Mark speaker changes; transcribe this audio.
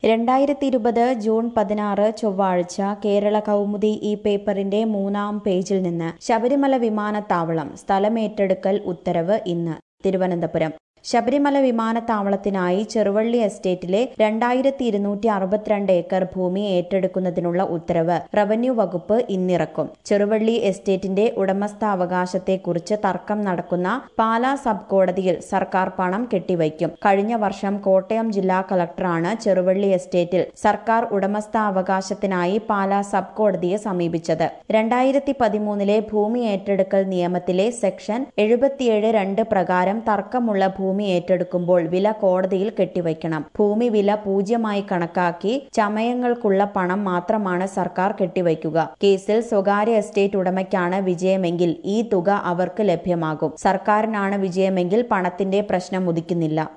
Speaker 1: രണ്ടായിരത്തി ഇരുപത് ജൂൺ പതിനാറ് ചൊവ്വാഴ്ച കേരള കൗമുദി ഈ പേപ്പറിന്റെ മൂന്നാം പേജിൽ നിന്ന് ശബരിമല വിമാനത്താവളം സ്ഥലമേറ്റെടുക്കൽ ഉത്തരവ് ഇന്ന് തിരുവനന്തപുരം ശബരിമല വിമാനത്താവളത്തിനായി ചെറുവള്ളി എസ്റ്റേറ്റിലെ രണ്ടായിരത്തി ഇരുന്നൂറ്റി അറുപത്തിരണ്ട് ഏക്കർ ഭൂമി ഏറ്റെടുക്കുന്നതിനുള്ള ഉത്തരവ് റവന്യൂ വകുപ്പ് ഇന്നിറക്കും ചെറുവള്ളി എസ്റ്റേറ്റിന്റെ ഉടമസ്ഥാവകാശത്തെക്കുറിച്ച് തർക്കം നടക്കുന്ന പാലാ സബ് കോടതിയിൽ സർക്കാർ പണം കെട്ടിവയ്ക്കും കഴിഞ്ഞ വർഷം കോട്ടയം ജില്ലാ കളക്ടറാണ് ചെറുവള്ളി എസ്റ്റേറ്റിൽ സർക്കാർ ഉടമസ്ഥാവകാശത്തിനായി പാലാ സബ് കോടതിയെ സമീപിച്ചത് രണ്ടായിരത്തി പതിമൂന്നിലെ ഭൂമി ഏറ്റെടുക്കൽ നിയമത്തിലെ സെക്ഷൻ എഴുപത്തിയേഴ് രണ്ട് പ്രകാരം തർക്കമുള്ള ഭൂമി ഏറ്റെടുക്കുമ്പോൾ വില കോടതിയിൽ കെട്ടിവയ്ക്കണം ഭൂമി വില പൂജ്യമായി കണക്കാക്കി ചമയങ്ങൾക്കുള്ള പണം മാത്രമാണ് സർക്കാർ കെട്ടിവയ്ക്കുക കേസിൽ സ്വകാര്യ എസ്റ്റേറ്റ് ഉടമയ്ക്കാണ് വിജയമെങ്കിൽ ഈ തുക അവർക്ക് ലഭ്യമാകും സർക്കാരിനാണ് വിജയമെങ്കിൽ പണത്തിന്റെ പ്രശ്നം ഉദിക്കുന്നില്ല